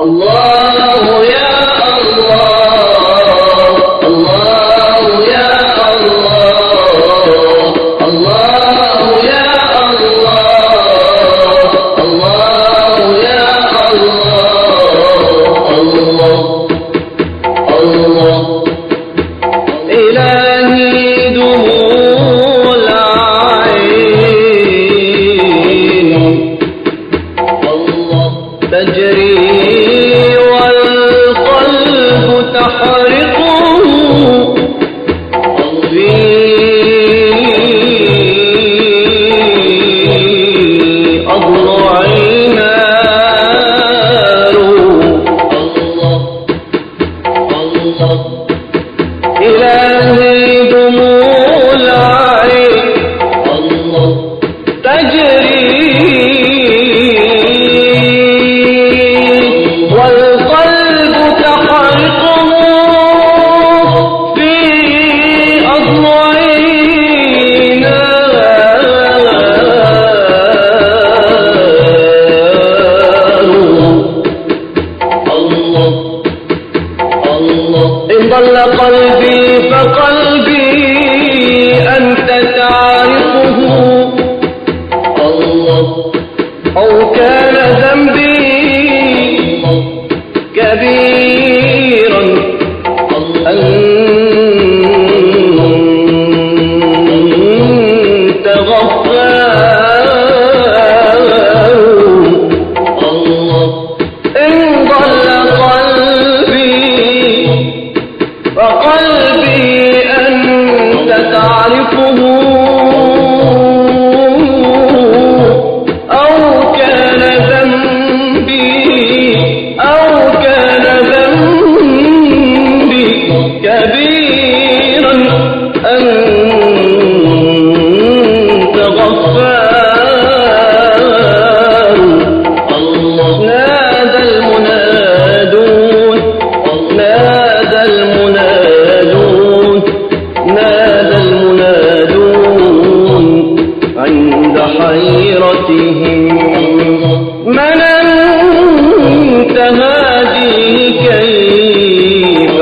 الله يا الله الله يا الله الله يا الله الله يا الله الله الله إلهي دموع العين الله تجري والقلب تحرقه في أضلعي نار الله الله إلهي دموع العين الله تجري والقلب تحرقه في أضلعنا الله الله إن ضل قلبي فقلبي أنت تعرفه الله أو كان ذنبي كبيرا أنت غفار الله إن ضل قلبي فقلبي أنت تعرفه أو كان ذنبي أو كان ذنبي كبيرا أنت غفار الله نادى المنادون نادى المنادون نادى المنادون عند حيرتهم من أنت هادي كيف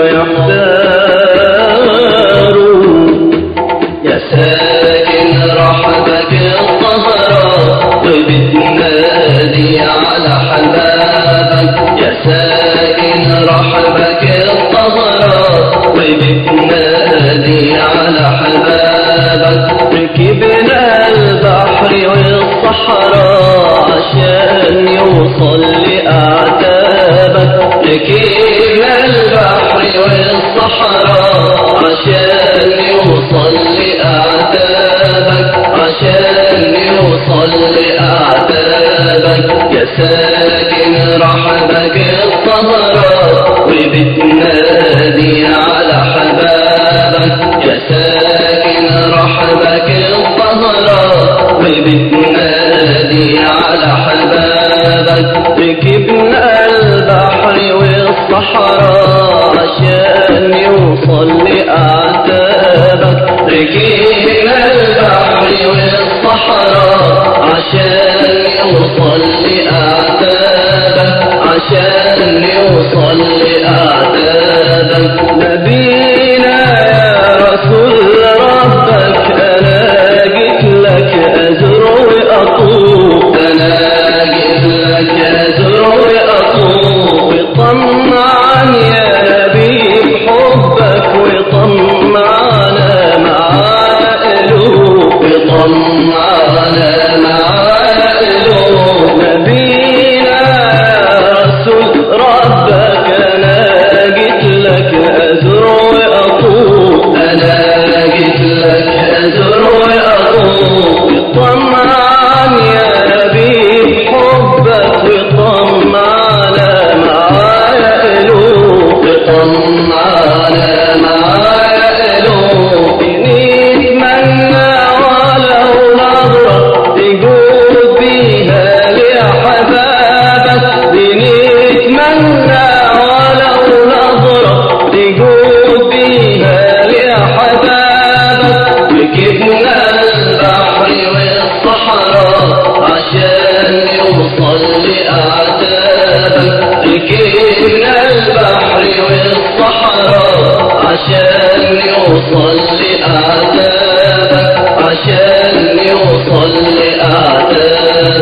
يحتار يا ساكن رحبك الطهراء وبتنادي على حبابك يا ساكن رحبك الطهراء وبتنادي على حبابك ركبنا البحر والصحراء عشان يوصل لأعتابك ركبنا البحر والصحراء عشان يوصل لأعتابك عشان يوصل لأعتابك يا ساكن رحبك الطهراء وبتنادي على حبابك يا ساكن رحبك الطهراء وبتنادي على حبابك ركبنا البحر والصحراء عشان يوصل لأعتابك ركبنا البحر والصحراء عشان يوصل لأعتابك عشان يوصل لأعتابك نبينا يا رسول ربك أنا جيت لك أزر وأطوف أنا جئت لك أزر وأطوف وطمعا يا نبي بحبك وطمعنا مع ألوف وطمعنا مع ألوف نبينا يا رسول ربك أنا جيت لك أزر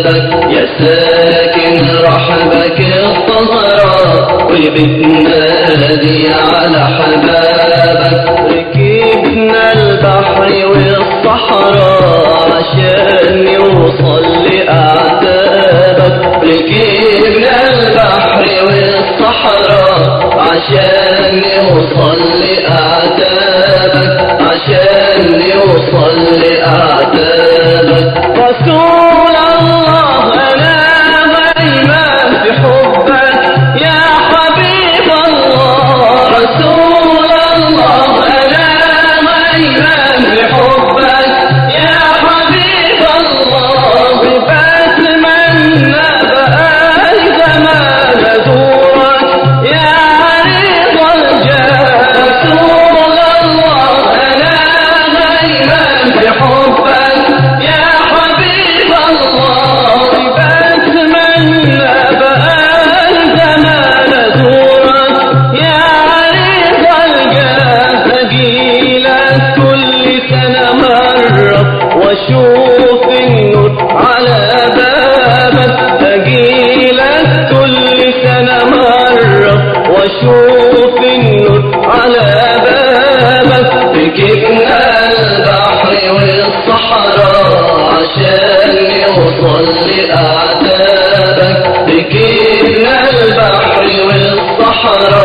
بابك يا ساكن رحبك الطهراء وبتنادي على حبابك ركبنا البحر والصحراء عشان نوصل لأعتابك ركبنا البحر والصحراء عشان نوصل لأعتابك عشان نوصل لأعتابك رسول الله أنا غيمان في حبك يا حبيب الله رسول الله أنا غيمان بحبك يا حبيب الله بتمنى بقى زمان أزورك يا عريض الجاه رسول الله أنا غيمان بحبك يا حبيب الله بتمنى بقى زمان أزورك يا عريض الجاه أجيلك كل سنة مرة وأشوف النور على بابك أجيلك كل سنة مرة وأشوف النور على بابك ركبنا البحر والصحراء عشان نوصل لأعتابك ركبنا البحر والصحراء